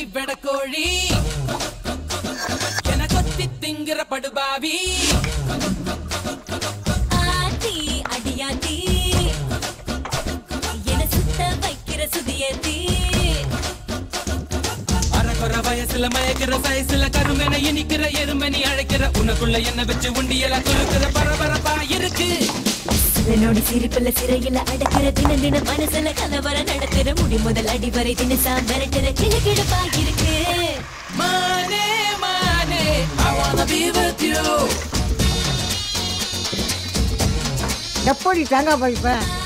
வெடக்கோழி என கொத்தி திங்கிற படுபாவி ஆத்தி அடியாத்தி என சுத்த வைக்கிற சுதியத்தி அறகுற வயசுல மயக்கிற சயசுல கருமென இனிக்கிற எருமனி அழைக்கிற உனக்குள்ள என்ன வச்சு உண்டியல துருக்கிற பரபரப்பா இருக்கு சிலனோடு சிரிப்புல சிறையில அடக்கிற தின தின மனசுல கலவர நடத்துற முடி முதல் அடி வரை தினசா மிரட்டுற கிழக்கிழப்பா இருக்கு மானே மானே I wanna be with you எப்படி தேங்காய் பறிப்பேன்